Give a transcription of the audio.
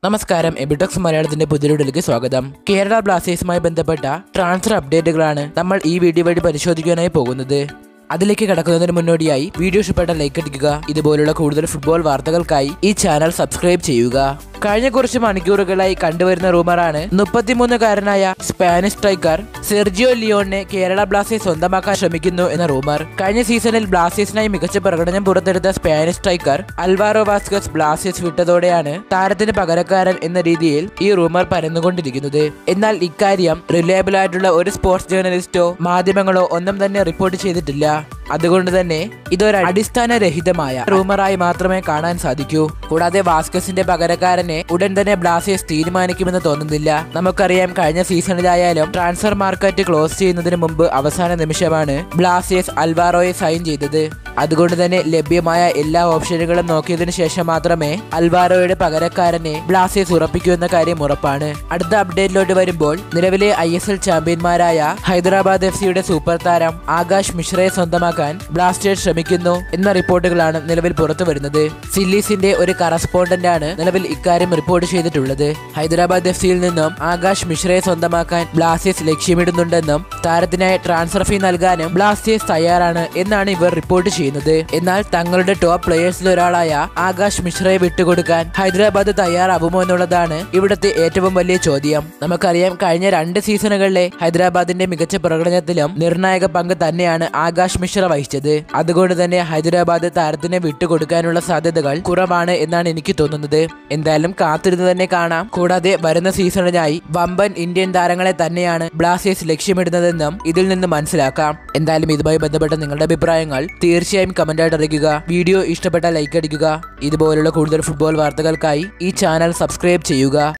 നമസ്കാരം എബിടെക്സ് മലയാളത്തിന്റെ പുതിയൊരുടിലേക്ക് സ്വാഗതം കേരള ബ്ലാസ്റ്റേഴ്സുമായി ബന്ധപ്പെട്ട ട്രാൻസ്ഫർ അപ്ഡേറ്റുകളാണ് നമ്മൾ ഈ വീഡിയോ വഴി പരിശോധിക്കാനായി പോകുന്നത് അതിലേക്ക് കടക്കുന്നതിന് മുന്നോടിയായി വീഡിയോ ഇഷ്ടപ്പെട്ട ലൈക്ക് അടിക്കുക ഇതുപോലുള്ള കൂടുതൽ ഫുട്ബോൾ വാർത്തകൾക്കായി ഈ ചാനൽ സബ്സ്ക്രൈബ് ചെയ്യുക കഴിഞ്ഞ കുറച്ച് മണിക്കൂറുകളായി കണ്ടുവരുന്ന റൂമറാണ് മുപ്പത്തിമൂന്നുകാരനായ സ്പാനിഷ് സ്ട്രൈക്കർ സെർജിയോ ലിയോണിനെ കേരള ബ്ലാസ്റ്റേഴ്സ് സ്വന്തമാക്കാൻ ശ്രമിക്കുന്നു എന്ന റൂമർ കഴിഞ്ഞ സീസണിൽ ബ്ലാസ്റ്റേഴ്സിനായി മികച്ച പ്രകടനം പുറത്തെടുത്ത Spanish striker Alvaro Vazquez Blasters വിട്ടതോടെയാണ് താരത്തിന് പകരക്കാരൻ എന്ന രീതിയിൽ ഈ റൂമർ പരന്നുകൊണ്ടിരിക്കുന്നത് എന്നാൽ ഇക്കാര്യം റിലയബിൾ ആയിട്ടുള്ള ഒരു സ്പോർട്സ് ജേർണലിസ്റ്റോ മാധ്യമങ്ങളോ ഒന്നും തന്നെ റിപ്പോർട്ട് ചെയ്തിട്ടില്ല അതുകൊണ്ട് തന്നെ ഇതൊരു അടിസ്ഥാനരഹിതമായ റൂമറായി മാത്രമേ കാണാൻ സാധിക്കൂ കൂടാതെ വാസ്കസിന്റെ പകരക്കാരനെ ഉടൻ തന്നെ ബ്ലാസ്റ്റേഴ്സ് തീരുമാനിക്കുമെന്ന് തോന്നുന്നില്ല നമുക്കറിയാം കഴിഞ്ഞ സീസണിലായാലും ട്രാൻസ്ഫർ മാർക്കറ്റ് ക്ലോസ് ചെയ്യുന്നതിന് മുമ്പ് അവസാന നിമിഷമാണ് ബ്ലാസ്റ്റേഴ്സ് അൽവാറോയെ സൈൻ ചെയ്തത് അതുകൊണ്ട് തന്നെ ലഭ്യമായ എല്ലാ ഓപ്ഷനുകളും നോക്കിയതിനു ശേഷം മാത്രമേ അൽവാറോയുടെ പകരക്കാരനെ ബ്ലാസ്റ്റേഴ്സ് ഉറപ്പിക്കൂ എന്ന കാര്യം ഉറപ്പാണ് അടുത്ത അപ്ഡേറ്റിലോട്ട് വരുമ്പോൾ നിലവിലെ ഐ എസ് എൽ ചാമ്പ്യന്മാരായ ഹൈദരാബാദ് എഫ് സിയുടെ സൂപ്പർ താരം ആകാശ് മിശ്രയെ സ്വന്തമാക്കാൻ ബ്ലാസ്റ്റേഴ്സ് ശ്രമിക്കുന്നു എന്ന റിപ്പോർട്ടുകളാണ് നിലവിൽ പുറത്തു വരുന്നത് സില്ലീസിന്റെ ഒരു കറസ്പോണ്ടന്റ് ആണ് നിലവിൽ ഇക്കാര്യം റിപ്പോർട്ട് ചെയ്തിട്ടുള്ളത് ഹൈദരാബാദ് എഫ് സിയിൽ നിന്നും ആകാശ് മിശ്രയെ സ്വന്തമാക്കാൻ ബ്ലാസ്റ്റേഴ്സ് ലക്ഷ്യമിടുന്നുണ്ടെന്നും താരത്തിനായി ട്രാൻസ്ഫർ ഫീ നൽകാനും ബ്ലാസ്റ്റേഴ്സ് തയ്യാറാണ് എന്നാണ് ഇവർ റിപ്പോർട്ട് ചെയ്യുന്നത് എന്നാൽ തങ്ങളുടെ ടോപ്പ് പ്ലേയേഴ്സിൽ ഒരാളായ ആകാശ് മിശ്രയെ വിട്ടുകൊടുക്കാൻ ഹൈദരാബാദ് തയ്യാറാവുമോ എന്നുള്ളതാണ് ഇവിടുത്തെ ഏറ്റവും വലിയ ചോദ്യം നമുക്കറിയാം കഴിഞ്ഞ രണ്ട് സീസണുകളിലെ ഹൈദരാബാദിന്റെ മികച്ച പ്രകടനത്തിലും നിർണായക പങ്ക് തന്നെയാണ് ആകാശ് മിശ്ര വഹിച്ചത് അതുകൊണ്ട് തന്നെ ഹൈദരാബാദ് താരത്തിനെ വിട്ടുകൊടുക്കാനുള്ള സാധ്യതകൾ കുറവാണ് എന്നാണ് എനിക്ക് തോന്നുന്നത് എന്തായാലും കാത്തിരുന്ന് തന്നെ കാണാം കൂടാതെ വരുന്ന സീസണിനായി വമ്പൻ ഇന്ത്യൻ താരങ്ങളെ തന്നെയാണ് ബ്ലാസ്റ്റേഴ്സ് ലക്ഷ്യമിടുന്നതെന്നും ഇതിൽ നിന്ന് മനസ്സിലാക്കാം എന്തായാലും ഇതുമായി ബന്ധപ്പെട്ട നിങ്ങളുടെ അഭിപ്രായങ്ങൾ തീർച്ചയായും കമന്റായിട്ട് അറിയിക്കുക വീഡിയോ ഇഷ്ടപ്പെട്ട ലൈക്ക് അടിക്കുക ഇതുപോലുള്ള കൂടുതൽ ഫുട്ബോൾ വാർത്തകൾക്കായി ഈ ചാനൽ സബ്സ്ക്രൈബ് ചെയ്യുക